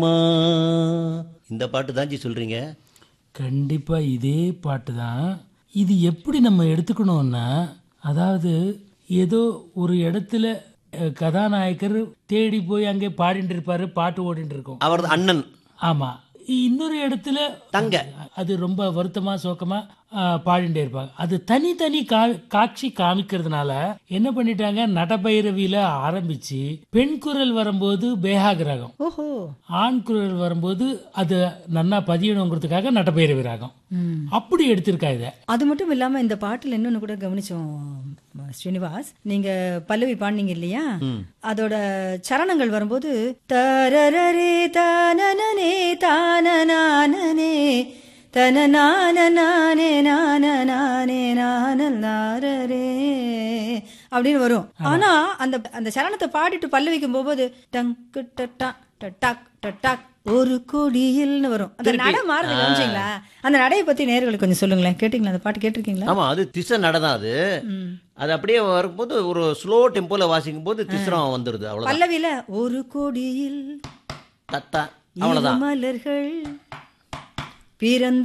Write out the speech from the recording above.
மா, இந்த பாட்டு தான்ஜி சொல்றீங்க கண்டிப்பா இதே பாட்டு தான் இது எப்படி நம்ம எடுத்துக்கணும்னா அதாவது ஏதோ ஒரு இடத்துல அஹ், கதாநாயகர் தேடி போய் அங்கே பாடிட்டு இருப்பாரு பாட்டு ஓடிட்டு இருக்கும் அவரது அண்ணன் ஆமா இன்னொரு இடத்துல தங்க. அது ரொம்ப வருத்தமா சோகமா ஆஹ், பாடிட்டே இருப்பாங்க அது தனித்தனி கா காட்சி காமிக்கிறதுனால என்ன பண்ணிட்டாங்க நடபைரவியில ஆரம்பிச்சு பெண் குரல் வரும்போது பேஹாக் ராகம் ஓஹோ ஆண் குரல் வரும்போது அது நன்னா பதியணுங்கிறதுக்காக நடபைரவி ராகம் அப்படி எடுத்திருக்கா இத அது மட்டும் இல்லாம இந்த பாட்டுல இன்னொன்னு கூட கவனிச்சோம் ஸ்ரீனிவாஸ் நீங்க பல்லவி பாடினீங்க இல்லையா அதோட சரணங்கள் வரும்போது தரரரே தானனே தானனானே தனநானே நானே நானே அப்படின்னு வரும் ஆனா அந்த அந்த சரணத்தை பாடிட்டு பல்லவிக்கும் போகும்போது டங்கு டட்டா டட்டாக் டட்டாக் ஒரு கொடியில்னு வரும் அந்த நடை மாறுது கவனிச்சீங்களா அந்த நடையை பத்தி நேர்களுக்கு கொஞ்சம் சொல்லுங்களேன் கேட்டீங்களா அந்த பாட்டு கேட்டிருக்கீங்களா ஆமா அது திசை நடதான் அது அது அப்படியே வரும்போது ஒரு ஸ்லோ டெம்போல வாசிக்கும் போது திசரம் வந்துருது அவ்வளவுதான் பல்லவியில ஒரு கொடியில் தத்தா அவ்வளவுதான் இரு மலர்கள் பிறந்த